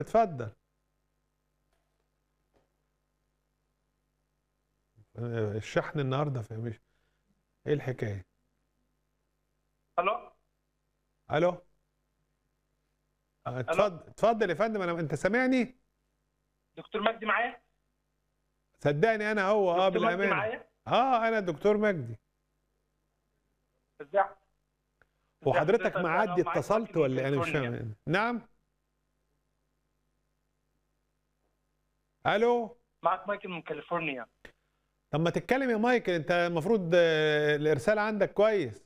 اتفضل آه، الشحن النهارده في مش ايه الحكايه الو الو آه، اتفضل اتفضل يا فندم انا انت سامعني دكتور مجدي معايا صدقني انا هو اه دكتور مجدي بالامانه معايا اه انا الدكتور مجدي ازاي وحضرتك حضرتك؟ معدي أنا معاك اتصلت مايكل من ولا إيه؟ انا مش كاليفورنيا. فاهم نعم الو معاك مايكل من كاليفورنيا طب ما تتكلم يا مايكل انت المفروض آه، الارسال عندك كويس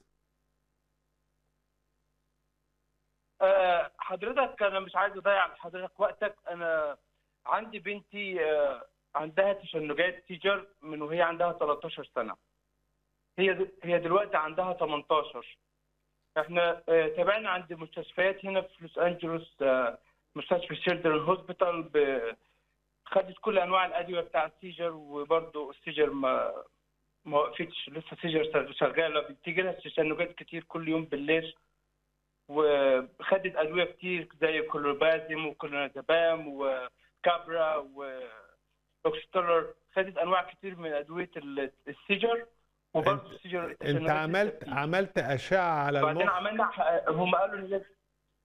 أه حضرتك انا مش عايز اضيع على حضرتك وقتك انا عندي بنتي أه عندها تشنجات تيجر من وهي عندها 13 سنه هي د- هي دلوقتي عندها 18 احنا أه تابعنا عند مستشفيات هنا في لوس انجلوس أه مستشفى شيلدرن هوسبيتال ب- خدت كل انواع الادويه بتاع السيجر وبرضه السيجر ما ما وقفتش لسه السيجر شغاله بتيجي لها تشنجات كتير كل يوم بالليل وخدت ادويه كتير زي كلوبازيم وكلونازepam وكابرا واوكستولر خدت انواع كتير من ادويه ال- السيجر وبرضه السيجر انت التشنجات عملت لسه عملت اشعه على بعدين المخ عملنا هم قالوا ان لازم-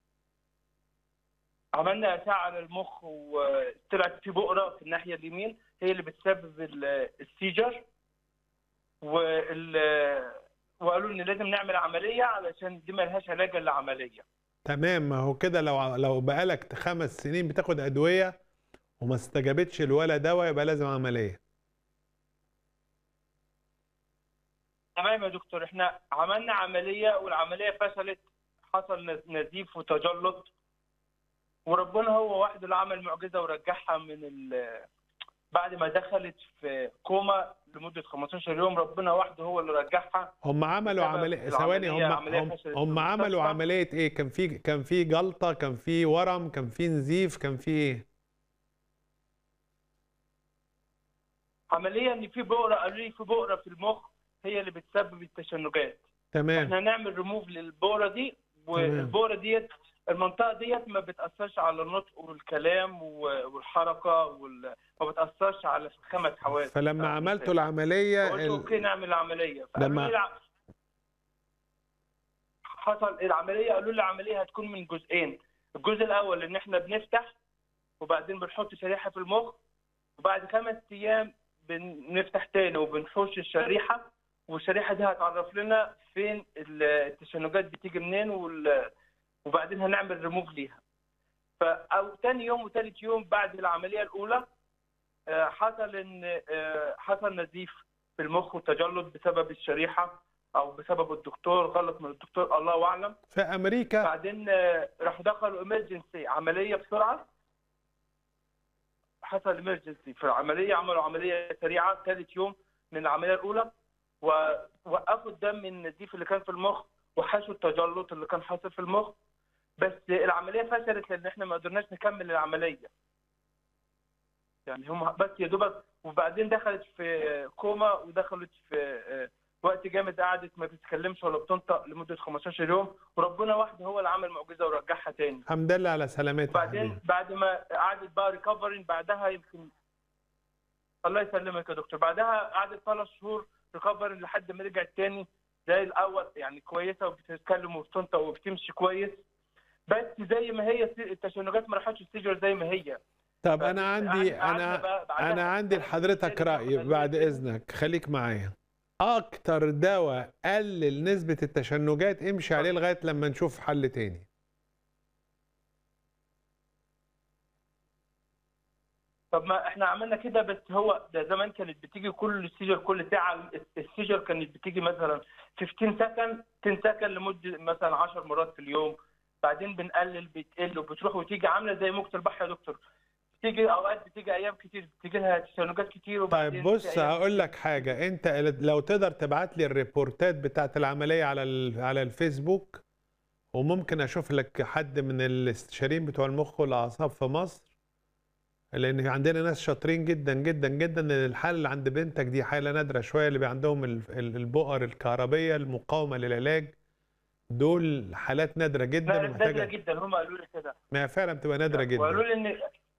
عملنا اشعه على المخ وطلعت في بؤره في الناحيه اليمين هي اللي بتسبب ال- السيجر وال وقالوا ان لازم نعمل عمليه علشان دي ملهاش علاج الا عمليه تمام ما هو كده لو لو بقالك خمس سنين بتاخد ادويه وما استجابتش الولا دواء يبقى لازم عمليه تمام يا دكتور احنا عملنا عمليه والعمليه فشلت حصل نز- نزيف وتجلط وربنا هو وحده اللي عمل معجزه ورجعها من ال بعد ما دخلت في كوما لمده 15 يوم ربنا وحده هو اللي رجعها هم عملوا بسبب عمليه ثواني هم العملية- عملية هم, فشلت في هم عملوا المستشفى. عمليه ايه كان في كان في جلطه كان في ورم كان في نزيف كان في ايه عمليه ان في بؤره قالوا لي في بؤره في المخ هي اللي بتسبب التشنجات تمام احنا هنعمل ريموف للبؤره دي والبؤره ديت المنطقه ديت ما بتاثرش على النطق والكلام و- والحركه وال... ما بتاثرش على الخمس حواس فلما بتاعت عملتوا الإنسان. العمليه قلت ال- اوكي نعمل العمليه لما- لما الع... حصل العمليه قالوا لي العمليه هتكون من جزئين الجزء الاول ان احنا بنفتح وبعدين بنحط شريحه في المخ وبعد خمس ايام بنفتح تاني وبنحوش الشريحه والشريحه دي هتعرف لنا فين ال- التشنجات بتيجي منين وال... وبعدين هنعمل ريموف ليها ف او تاني يوم وتالت يوم بعد العمليه الاولى آه، حصل ان آه، حصل نزيف في المخ وتجلط بسبب الشريحه او بسبب الدكتور غلط من الدكتور الله اعلم في امريكا بعدين آه، راحوا دخلوا امرجنسي عمليه بسرعه حصل امرجنسي في العمليه عملوا عمليه سريعه ثالث يوم من العمليه الاولى ووقفوا الدم من النزيف اللي كان في المخ وحشوا التجلط اللي كان حاصل في المخ بس العمليه فشلت لان احنا ما قدرناش نكمل العمليه يعني هم بس يا دوبك وبعدين دخلت في كوما ودخلت في آه، وقت جامد قعدت ما بتتكلمش ولا بتنطق لمده 15 يوم وربنا وحده هو اللي عمل معجزه ورجعها تاني الحمد لله على سلامتك يا حبيبي. بعدين بعد ما قعدت بقى ريكفرنج بعدها يمكن الله يسلمك يا دكتور بعدها قعدت ثلاث شهور ريكفرنج لحد ما رجعت تاني زي الاول يعني كويسه وبتتكلم وبتنطق وبتمشي كويس بس زي ما هي التشنجات ما راحتش السيجر زي ما هي طب انا عندي قعدنا انا بقى بعدها- انا عندي لحضرتك تاني راي ناخد بعد أدوية. اذنك خليك معايا اكتر دواء قلل نسبه التشنجات امشي عليه لغايه لما نشوف حل تاني طب ما احنا عملنا كده بس هو ده زمان كانت بتيجي كل السيجر كل ساعه السيجر كانت بتيجي مثلا 15 سكند 10 سكند لمده مثلا 10 مرات في اليوم بعدين بنقلل بتقل وبتروح وتيجي عامله زي موجه البحر يا دكتور بتيجي اوقات بتيجي ايام كتير بتيجي لها تشنجات كتير وبعدين طيب بص في أيام- هقول لك حاجه انت لو تقدر تبعت لي الريبورتات بتاعت العمليه على ال- على الفيسبوك وممكن اشوف لك حد من الاستشاريين بتوع المخ والاعصاب في مصر لان عندنا ناس شاطرين جدا جدا جدا ان الحاله اللي عند بنتك دي حاله نادره شويه اللي بي عندهم ال- ال- البؤر الكهربيه المقاومه للعلاج دول حالات نادره جدا لا نادره ومحتاجه جدا هم قالوا لي كده ما هي فعلا بتبقى نادره وقالوا جدا لي ان